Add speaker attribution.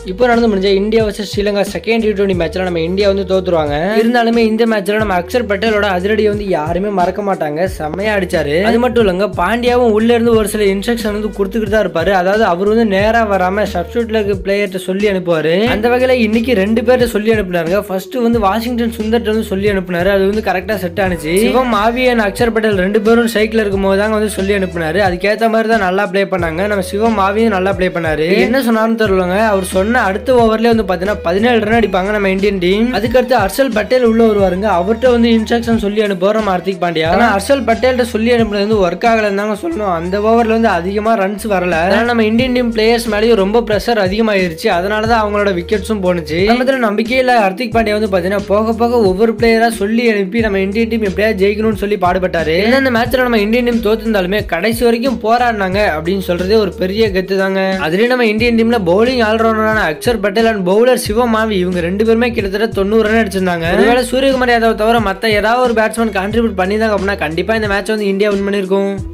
Speaker 1: இப்போ நடந்து முடிஞ்ச India versus Sri Lanka second T twenty மேட்ச்ல நம்ம இந்தியா வந்து தோத்துருவாங்க இருந்தாலுமே இந்த மேட்ச்ல நம்ம அக்ஷர் பட்டேலோட அதிரடியை வந்து யாருமே மறக்க மாட்டாங்க செம்மையா அடிச்சாரு அது மட்டும் இல்லைங்க பாண்டியாவும் உள்ள இருந்து ஒரு சில இன்ஸ்ட்ரக்ஷன் வந்து கொடுத்துக்கிட்டு தான் இருப்பாரு அதாவது அவர் வந்து நேரா வராம சப்ஸ்டியூட்ல இருக்க பிளேயர்கிட்ட சொல்லி அனுப்புவாரு அந்த வகையில இன்னைக்கு ரெண்டு பேர்ட்ட சொல்லி அனுப்புனாருங்க ஃபர்ஸ்ட் வந்து வாஷிங்டன் சுந்தர்ட்ட வந்து சொல்லி அனுப்புனாரு அது வந்து கரெக்டா செட் ஆனிச்சு சிவம் ஆவியன் அக்ஷர் பட்டேல் ரெண்டு பேரும் சைக்கிள் இருக்கும் போது தாங்க வந்து சொல்லி அனுப்புனாரு அதுக்கேத்த மாதிரி தான் நல்லா ப்ளே பண்ணாங்க நம்ம சிவம் ஆவியும் நல்லா ப்ளே பண்ணாரு என்ன சொன்னாருன்னு தெரியலங்க அவர் சொன்ன அடுத்த ஓவர்லயே வந்து பாத்தீங்கன்னா பதினேழு ரன் அடிப்பாங்க நம்ம இந்தியன் டீம் அதுக்கடுத்து ஹர்ஷல் பட்டேல் உள்ள வருவாருங்க அவர்கிட்ட வந்து இன்ஸ்ட்ரக்ஷன் சொல்லி அனுப்புவோம் நம்ம ஹர்திக் பாண்டியா ஆனா ஹர்ஷல் பட்டேல்கிட்ட சொல்லி அனுப்புனது வந்து ஒர்க் ஆகலன்னு தாங்க சொல்லணும் அந்த ஓவர்ல வந்து அதிகமா ரன்ஸ் வரல அதனால நம்ம இந்தியன் டீம் பிளேயர்ஸ் மேலேயும் ரொம்ப ப்ரெஷர் அதிகமாயிருச்சு அதனால தான் அவங்களோட விக்கெட்ஸும் போனுச்சு நம்ம நம்பிக்கை இல்ல ஹர்திக் பாண்டியா வந்து பாத்தீங்கன்னா போக போக ஒவ்வொரு பிளேயரா சொல்லி அனுப்பி நம்ம இந்தியன் டீம் எப்படியாவது ஜெயிக்கணும்னு சொல்லி பாடுபட்டாரு என்ன இந்த மேட்ச்ல நம்ம இந்தியன் டீம் தோத்திருந்தாலுமே கடைசி வரைக்கும் போராடினாங்க அப்படின்னு சொல்றதே ஒரு பெரிய கெத்து தாங்க அதுலயும் நம்ம இந்தியன் டீம்ல பவுலிங் ஆல்ரவுண்டரான அக்ஷர் பட்டேல் அண்ட் பவுலர் சிவமாவி இவங்க ரெண்டு பேருமே கிட்டத்தட்ட தொண்ணூறு ரன் அடிச்சிருந்தாங்க ஒருவேளை சூரியகுமார் யாதவ் தவிர மத்த ஏதாவது ஒரு பேட்ஸ்மேன் கான்ட்ரிபியூட் பண்ணியிருந்தாங்க அப்படின்னா கண்டிப்பா இந்த மேட்ச் வந்து இந்தியா வின் பண்ணிருக்கும்